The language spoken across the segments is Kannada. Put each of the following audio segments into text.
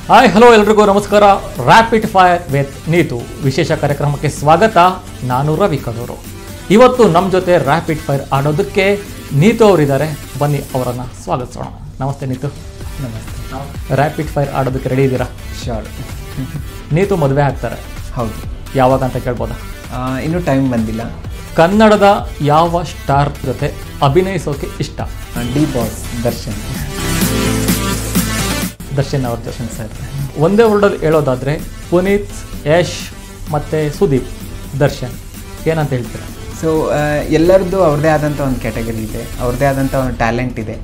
ಹಾಯ್ ಹಲೋ ಎಲ್ರಿಗೂ ನಮಸ್ಕಾರ ರ್ಯಾಪಿಡ್ ಫೈರ್ ವಿತ್ ನೀತು ವಿಶೇಷ ಕಾರ್ಯಕ್ರಮಕ್ಕೆ ಸ್ವಾಗತ ನಾನು ರವಿ ಕಡೂರು ಇವತ್ತು ನಮ್ಮ ಜೊತೆ ರ್ಯಾಪಿಡ್ ಫೈರ್ ಆಡೋದಕ್ಕೆ ನೀತು ಅವರಿದ್ದಾರೆ ಬನ್ನಿ ಅವರನ್ನು ಸ್ವಾಗತಿಸೋಣ ನಮಸ್ತೆ ನೀತು ನಮಸ್ತೆ ರ್ಯಾಪಿಡ್ ಫೈರ್ ಆಡೋದಕ್ಕೆ ರೆಡಿ ಇದ್ದೀರಾ ಶೋರ್ ನೀತು ಮದುವೆ ಆಗ್ತಾರೆ ಹೌದು ಯಾವಾಗ ಅಂತ ಕೇಳ್ಬೋದಾ ಆ, ಇನ್ನೂ ಟೈಮ್ ಬಂದಿಲ್ಲ ಕನ್ನಡದ ಯಾವ ಸ್ಟಾರ್ ಜೊತೆ ಅಭಿನಯಿಸೋಕೆ ಇಷ್ಟ ಡಿ ಬಾಸ್ ದರ್ಶನ್ ದರ್ಶನ್ ಅವ್ರ ದರ್ಶನ್ ಸರ್ ಒಂದೇ ವರ್ಡಲ್ಲಿ ಹೇಳೋದಾದರೆ ಪುನೀತ್ ಯಶ್ ಮತ್ತು ಸುದೀಪ್ ದರ್ಶನ್ ಏನಂತ ಹೇಳ್ತೀರಾ ಸೊ ಎಲ್ಲರದ್ದು ಅವ್ರದ್ದೇ ಆದಂಥ ಒಂದು ಕ್ಯಾಟಗರಿ ಇದೆ ಅವ್ರದ್ದೇ ಆದಂಥ ಒಂದು ಟ್ಯಾಲೆಂಟ್ ಇದೆ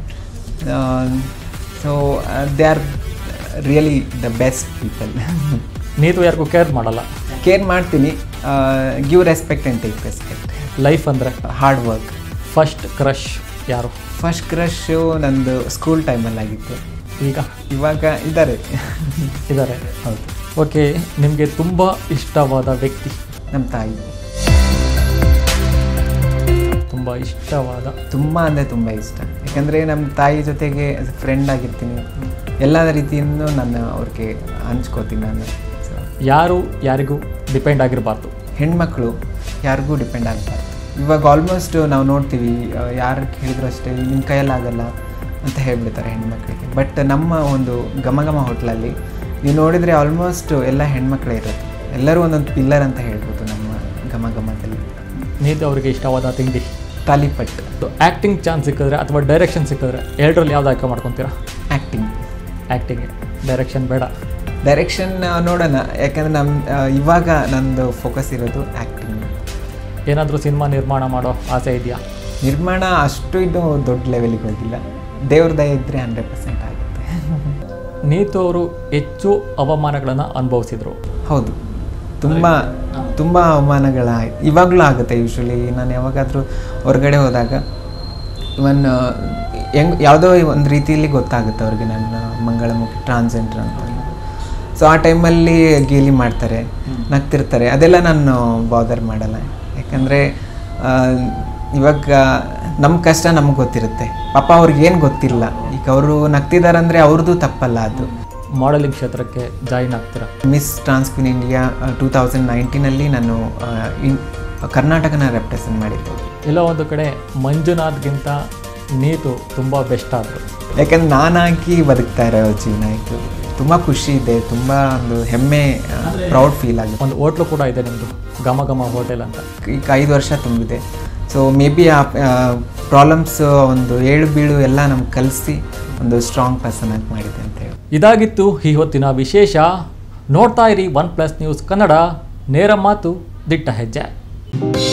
so they are really the best people Neethu ಯಾರಿಗೂ ಕೇರ್ ಮಾಡಲ್ಲ ಕೇರ್ ಮಾಡ್ತೀನಿ give respect and take respect life ಅಂದರೆ ಹಾರ್ಡ್ ವರ್ಕ್ ಫಸ್ಟ್ ಕ್ರಶ್ ಯಾರು ಫಸ್ಟ್ ಕ್ರಶು ನಂದು ಸ್ಕೂಲ್ ಟೈಮಲ್ಲಿ ಆಗಿತ್ತು ಈಗ ಇವಾಗ ಇದ್ದಾರೆ ಇದ್ದಾರೆ ಹೌದು ಓಕೆ ನಿಮಗೆ ತುಂಬ ಇಷ್ಟವಾದ ವ್ಯಕ್ತಿ ನಮ್ಮ ತಾಯಿ ತುಂಬ ಇಷ್ಟವಾದ ತುಂಬ ಅಂದರೆ ತುಂಬ ಇಷ್ಟ ಯಾಕಂದರೆ ನಮ್ಮ ತಾಯಿ ಜೊತೆಗೆ ಫ್ರೆಂಡ್ ಆಗಿರ್ತೀನಿ ಎಲ್ಲ ರೀತಿಯಿಂದ ನಾನು ಅವ್ರಿಗೆ ಹಂಚ್ಕೋತೀನಿ ನಾನು ಸೊ ಯಾರು ಯಾರಿಗೂ ಡಿಪೆಂಡ್ ಆಗಿರಬಾರ್ದು ಹೆಣ್ಮಕ್ಳು ಯಾರಿಗೂ ಡಿಪೆಂಡ್ ಆಗಬಾರ್ದು ಇವಾಗ ಆಲ್ಮೋಸ್ಟ್ ನಾವು ನೋಡ್ತೀವಿ ಯಾರು ಕೇಳಿದ್ರು ಅಷ್ಟೇ ನಿಮ್ಮ ಕೈಯಲ್ಲಾಗಲ್ಲ ಅಂತ ಹೇಳ್ಬಿಡ್ತಾರೆ ಹೆಣ್ಮಕ್ಳಿಗೆ ಬಟ್ ನಮ್ಮ ಒಂದು ಘಮ ಘಮ ಹೋಟ್ಲಲ್ಲಿ ನೀವು ನೋಡಿದರೆ ಆಲ್ಮೋಸ್ಟ್ ಎಲ್ಲ ಹೆಣ್ಮಕ್ಳೇ ಇರೋದು ಎಲ್ಲರೂ ಒಂದೊಂದು ಪಿಲ್ಲರ್ ಅಂತ ಹೇಳ್ಬೋದು ನಮ್ಮ ಘಮ ಘಮದಲ್ಲಿ ನೀತು ಅವರಿಗೆ ಇಷ್ಟವಾದ ತಿಂಡಿ ತಾಲಿಪಟ್ ಆ್ಯಕ್ಟಿಂಗ್ ಚಾನ್ಸ್ ಸಿಕ್ಕಿದ್ರೆ ಅಥವಾ ಡೈರೆಕ್ಷನ್ ಸಿಕ್ಕಿದ್ರೆ ಎರಡರಲ್ಲಿ ಯಾವ್ದು ಆಯ್ಕೆ ಮಾಡ್ಕೊತೀರಾ ಆ್ಯಕ್ಟಿಂಗ್ ಆ್ಯಕ್ಟಿಂಗ್ ಡೈರೆಕ್ಷನ್ ಬೇಡ ಡೈರೆಕ್ಷನ್ ನೋಡೋಣ ಯಾಕಂದರೆ ನಮ್ಮ ಇವಾಗ ನಂದು ಫೋಕಸ್ ಇರೋದು ಆ್ಯಕ್ಟಿಂಗ್ ಏನಾದರೂ ಸಿನಿಮಾ ನಿರ್ಮಾಣ ಮಾಡೋ ಆಸೆ ಇದೆಯಾ ನಿರ್ಮಾಣ ಅಷ್ಟು ಇದು ದೊಡ್ಡ ಲೆವೆಲಿಗೆ ಹೋಗಿಲ್ಲ ದೇವ್ರ ದಯ ಇದ್ದರೆ ಹಂಡ್ರೆಡ್ ಪರ್ಸೆಂಟ್ ಆಗುತ್ತೆ ನೀತು ಅವರು ಹೆಚ್ಚು ಅವಮಾನಗಳನ್ನು ಅನುಭವಿಸಿದರು ಹೌದು ತುಂಬ ತುಂಬ ಅವಮಾನಗಳ ಇವಾಗಲೂ ಆಗುತ್ತೆ ಯೂಶ್ವಲಿ ನಾನು ಯಾವಾಗಾದರೂ ಹೊರಗಡೆ ಹೋದಾಗ ಇವನ್ ಹೆಂಗ್ ಯಾವುದೋ ಒಂದು ರೀತಿಯಲ್ಲಿ ಗೊತ್ತಾಗುತ್ತೆ ಅವ್ರಿಗೆ ನನ್ನ ಮಂಗಳಮುಖಿ ಟ್ರಾನ್ಸ್ಜೆಂಡರ್ ಅಂತ ಸೊ ಆ ಟೈಮಲ್ಲಿ ಗೇಲಿ ಮಾಡ್ತಾರೆ ನಗ್ತಿರ್ತಾರೆ ಅದೆಲ್ಲ ನಾನು ಬಾದರ್ ಮಾಡಲ್ಲ ಯಾಕಂದರೆ ಇವಾಗ ನಮ್ಮ ಕಷ್ಟ ನಮ್ಗೆ ಗೊತ್ತಿರುತ್ತೆ ಪಾಪ ಅವ್ರಿಗೆ ಏನು ಗೊತ್ತಿಲ್ಲ ಈಗ ಅವರು ನಗ್ತಿದಾರಂದರೆ ಅವ್ರದ್ದು ತಪ್ಪಲ್ಲ ಅದು ಮಾಡೆಲಿಂಗ್ ಕ್ಷೇತ್ರಕ್ಕೆ ಜಾಯಿನ್ ಆಗ್ತೀರಾ miss trans queen India two thousand ನೈನ್ಟೀನಲ್ಲಿ ನಾನು ಆ, ಇನ್ ಕರ್ನಾಟಕನ ರೆಪ್ರೆಸೆಂಟ್ ಮಾಡಿದ್ದೆ ಎಲ್ಲೋ ಒಂದು ಕಡೆ ಮಂಜುನಾಥ್ಗಿಂತ ನೀತು ತುಂಬ ಬೆಸ್ಟ್ ಆದರು ಯಾಕಂದ್ರೆ ನಾನಾಗಿ ಬದುಕ್ತಾ ಇರೋ ಜೀವನ ಇದು ತುಂಬ ಖುಷಿ ಇದೆ ತುಂಬ ಒಂದು ಹೆಮ್ಮೆ ಪ್ರೌಡ್ ಫೀಲ್ ಆಗುತ್ತೆ ಒಂದು ಹೋಟ್ಲು ಕೂಡ ಇದೆ ನಿಮ್ಮದು ಘಮ ಘಮ ಹೋಟೆಲ್ ಅಂತ ಈಗ ಐದು ವರ್ಷ ತುಂಬಿದೆ ಸೊ ಮೇ ಬಿ ಆ ಪ್ರಾಬ್ಲಮ್ಸ್ ಒಂದು ಏಳು ಬೀಳು ಎಲ್ಲ ನಮ್ಗೆ ಕಲಿಸಿ ಒಂದು ಸ್ಟ್ರಾಂಗ್ ಪರ್ಸನ್ ಆಗಿ ಮಾಡಿದೆ ಅಂತ ಹೇಳಿ ಇದಾಗಿತ್ತು ಈ ಹೊತ್ತಿನ ವಿಶೇಷ ನೋಡ್ತಾ ಇರಿ ಒನ್ ಪ್ಲಸ್ ನ್ಯೂಸ್ ಕನ್ನಡ ನೇರ ಮಾತು ದಿಟ್ಟ ಹೆಜ್ಜೆ